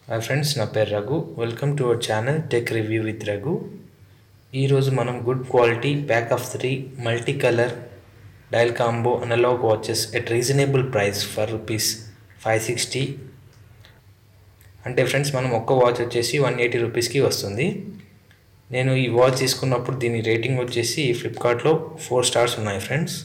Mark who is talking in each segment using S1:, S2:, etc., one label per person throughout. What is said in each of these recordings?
S1: hi friends నా పేరు Raghu welcome to our channel tech review with Raghu ఈరోజు మనం good quality pack of three multi colour dial combo analogue watches at reasonable price for rupees five sixty అంటే friends మనం ఒక్క watch వచ్చేసి one eighty రూపీస్కి వస్తుంది నేను ఈ వాచ్ తీసుకున్నప్పుడు దీని రేటింగ్ వచ్చేసి ఫ్లిప్కార్ట్లో ఫోర్ స్టార్స్ ఉన్నాయి ఫ్రెండ్స్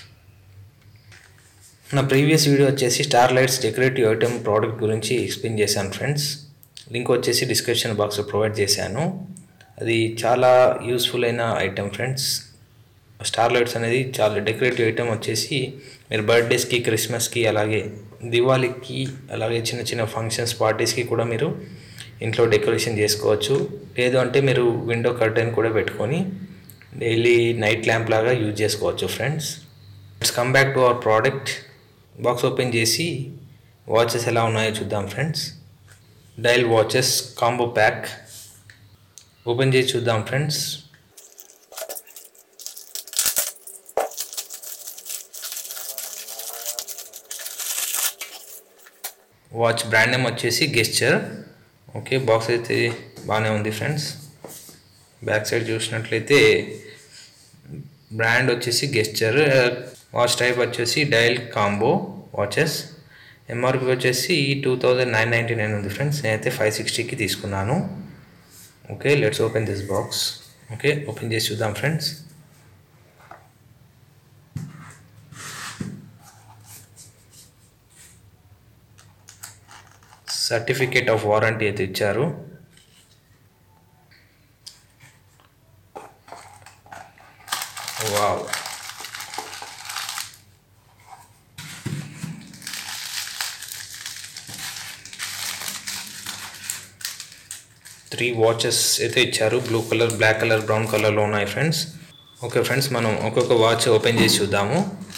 S1: నా ప్రీవియస్ వీడియో వచ్చేసి star lights decorative item product గురించి ఎక్స్ప్లెయిన్ చేశాను ఫ్రెండ్స్ లింక్ వచ్చేసి డిస్క్రిప్షన్ బాక్స్లో ప్రొవైడ్ చేశాను అది చాలా యూస్ఫుల్ అయిన ఐటమ్ ఫ్రెండ్స్ స్టార్ లైట్స్ అనేది చాలా డెకరేటివ్ ఐటమ్ వచ్చేసి మీరు బర్త్డేస్కి క్రిస్మస్కి అలాగే దివాళీకి అలాగే చిన్న చిన్న ఫంక్షన్స్ పార్టీస్కి కూడా మీరు ఇంట్లో డెకరేషన్ చేసుకోవచ్చు లేదు అంటే మీరు విండో కర్టెన్ కూడా పెట్టుకొని డైలీ నైట్ ల్యాంప్ లాగా యూజ్ చేసుకోవచ్చు friends it's come back to our product box open చేసి వాచెస్ ఎలా ఉన్నాయో చూద్దాం friends dial watches combo pack open చేసి చూద్దాం ఫ్రెండ్స్ వాచ్ బ్రాండ్ నేమ్ వచ్చేసి గెస్చర్ ఓకే బాక్స్ అయితే బాగానే ఉంది ఫ్రెండ్స్ బ్యాక్ సైడ్ చూసినట్లయితే బ్రాండ్ వచ్చేసి గెస్చర్ వాచ్ టైప్ వచ్చేసి డైల్ కాంబో వాచెస్ ఎంఆర్పి వచ్చేసి two thousand nine ninety nine ఉంది ఫ్రెండ్స్ నేనైతే ఫైవ్ సిక్స్టీకి తీసుకున్నాను okay let's open this box okay open చేసి చూద్దాం ఫ్రెండ్స్ సర్టిఫికేట్ ఆఫ్ వారంటీ అయితే ఇచ్చారు వావ్ త్రీ వాచెస్ అయితే ఇచ్చారు blue colour black colour brown కలర్లో ఉన్నాయి ఫ్రెండ్స్ ఓకే ఫ్రెండ్స్ మనం ఒక్కొక్క వాచ్ ఓపెన్ చేసి చూద్దాము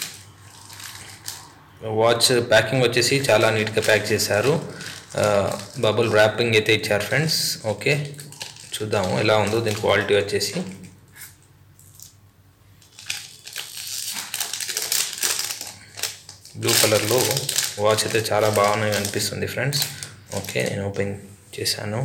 S1: వాచ్ ప్యాకింగ్ వచ్చేసి చాలా నీట్గా ప్యాక్ చేశారు బబుల్ ర్యాపింగ్ అయితే ఇచ్చారు ఫ్రెండ్స్ ఓకే చూద్దాము ఎలా ఉందో దీని క్వాలిటీ వచ్చేసి బ్లూ కలర్లో వాచ్ అయితే చాలా బాగున్నాయి అనిపిస్తుంది ఫ్రెండ్స్ ఓకే నేను ఓపెన్ చేశాను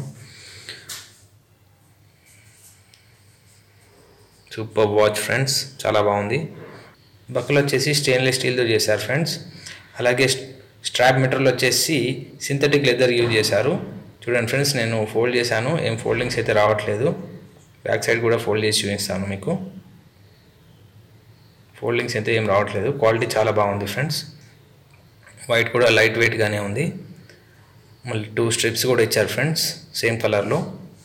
S1: సూపర్ వాచ్ ఫ్రెండ్స్ చాలా బాగుంది బక్కలు వచ్చేసి స్టెయిన్లెస్ స్టీల్తో చేశారు ఫ్రెండ్స్ అలాగే స్ట్రాప్ మెటీరియల్ వచ్చేసి సింథటిక్ లెదర్ యూజ్ చేశారు చూడండి ఫ్రెండ్స్ నేను ఫోల్డ్ చేశాను ఏం ఫోల్డింగ్స్ అయితే రావట్లేదు బ్యాక్ సైడ్ కూడా ఫోల్డ్ చేసి చూపిస్తాను మీకు ఫోల్డింగ్స్ అయితే ఏం రావట్లేదు క్వాలిటీ చాలా బాగుంది ఫ్రెండ్స్ వైట్ కూడా లైట్ వెయిట్గానే ఉంది మళ్ళీ టూ స్ట్రిప్స్ కూడా ఇచ్చారు ఫ్రెండ్స్ సేమ్ కలర్లో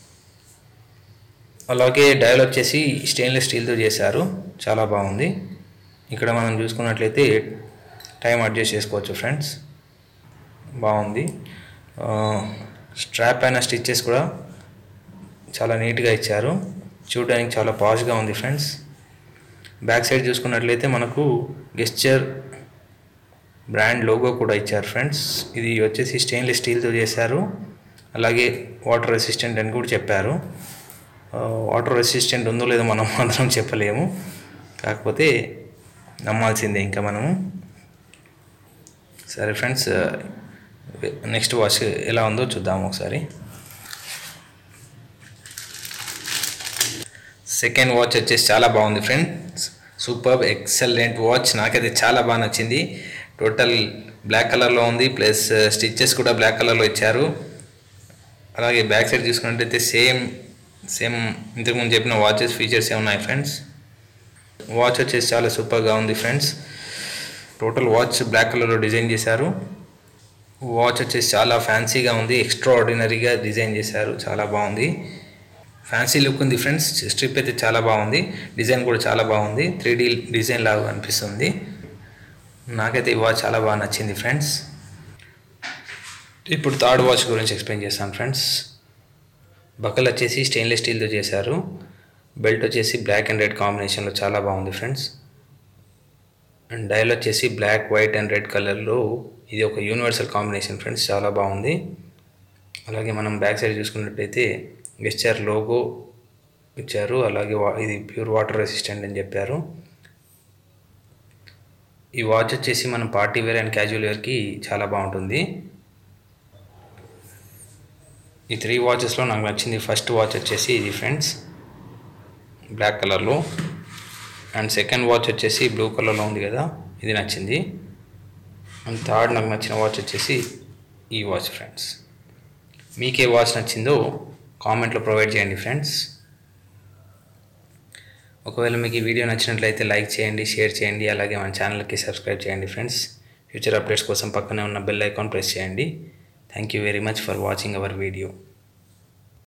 S1: అలాగే డయల్ వచ్చేసి స్టెయిన్లెస్ స్టీల్తో చేశారు చాలా బాగుంది ఇక్కడ మనం చూసుకున్నట్లయితే టైం అడ్జస్ట్ చేసుకోవచ్చు ఫ్రెండ్స్ బాగుంది స్ట్రాప్ అయిన స్టిచ్చెస్ కూడా చాలా నీట్గా ఇచ్చారు చూడడానికి చాలా పాష్గా ఉంది ఫ్రెండ్స్ బ్యాక్ సైడ్ చూసుకున్నట్లయితే మనకు గెస్చర్ బ్రాండ్ లోగో కూడా ఇచ్చారు ఫ్రెండ్స్ ఇది వచ్చేసి స్టెయిన్లెస్ స్టీల్తో చేశారు అలాగే వాటర్ రెసిస్టెంట్ అని కూడా చెప్పారు వాటర్ రెసిస్టెంట్ ఉందో లేదో మనం మాత్రం చెప్పలేము కాకపోతే నమ్మాల్సిందే ఇంకా మనము సరే ఫ్రెండ్స్ నెక్స్ట్ వాచ్ ఎలా ఉందో చూద్దాము ఒకసారి సెకండ్ వాచ్ వచ్చేసి చాలా బాగుంది ఫ్రెండ్స్ సూపర్ ఎక్సలెంట్ వాచ్ నాకైతే చాలా బాగా నచ్చింది టోటల్ బ్లాక్ కలర్లో ఉంది ప్లస్ స్టిచ్చెస్ కూడా బ్లాక్ కలర్లో ఇచ్చారు అలాగే బ్యాక్ సైడ్ చూసుకున్నట్టయితే సేమ్ సేమ్ ఇంతకుముందు చెప్పిన వాచెస్ ఫీచర్స్ ఏ ఉన్నాయి ఫ్రెండ్స్ వాచ్ వచ్చేసి చాలా సూపర్గా ఉంది ఫ్రెండ్స్ టోటల్ వాచ్ బ్లాక్ కలర్లో డిజైన్ చేశారు వాచ్ వచ్చేసి చాలా ఫ్యాన్సీగా ఉంది ఎక్స్ట్రా ఆర్డినరీగా డిజైన్ చేశారు చాలా బాగుంది ఫ్యాన్సీ లుక్ ఉంది ఫ్రెండ్స్ స్ట్రిప్ అయితే చాలా బాగుంది డిజైన్ కూడా చాలా బాగుంది త్రీ డీ డిజైన్ లాగా అనిపిస్తుంది నాకైతే ఈ వాచ్ చాలా బాగా నచ్చింది ఫ్రెండ్స్ ఇప్పుడు థర్డ్ వాచ్ గురించి ఎక్స్ప్లెయిన్ చేస్తాను ఫ్రెండ్స్ బకల్ వచ్చేసి స్టెయిన్లెస్ స్టీల్తో చేశారు బెల్ట్ వచ్చేసి బ్లాక్ అండ్ రెడ్ కాంబినేషన్లో చాలా బాగుంది ఫ్రెండ్స్ అండ్ డైల్ వచ్చేసి బ్లాక్ వైట్ అండ్ రెడ్ కలర్లో ఇది ఒక యూనివర్సల్ కాంబినేషన్ ఫ్రెండ్స్ చాలా బాగుంది అలాగే మనం బ్యాక్ సైడ్ చూసుకున్నట్టయితే గెస్చర్ లోగో ఇచ్చారు అలాగే ఇది ప్యూర్ వాటర్ రెసిస్టెంట్ అని చెప్పారు ఈ వాచ్ వచ్చేసి మనం పార్టీ వేర్ అండ్ క్యాజువల్ వేర్కి చాలా బాగుంటుంది ఈ త్రీ వాచెస్లో నాకు నచ్చింది ఫస్ట్ వాచ్ వచ్చేసి ఇది ఫ్రెండ్స్ బ్లాక్ కలర్లో అండ్ సెకండ్ వాచ్ వచ్చేసి బ్లూ కలర్లో ఉంది కదా ఇది నచ్చింది అండ్ థర్డ్ నాకు నచ్చిన వాచ్ వచ్చేసి ఈ వాచ్ ఫ్రెండ్స్ మీకు ఏ వాచ్ నచ్చిందో కామెంట్లో ప్రొవైడ్ చేయండి ఫ్రెండ్స్ ఒకవేళ మీకు ఈ వీడియో నచ్చినట్లయితే లైక్ చేయండి షేర్ చేయండి అలాగే మన ఛానల్కి సబ్స్క్రైబ్ చేయండి ఫ్రెండ్స్ ఫ్యూచర్ అప్డేట్స్ కోసం పక్కనే ఉన్న బెల్ ఐకాన్ ప్రెస్ చేయండి thank you very much for watching our video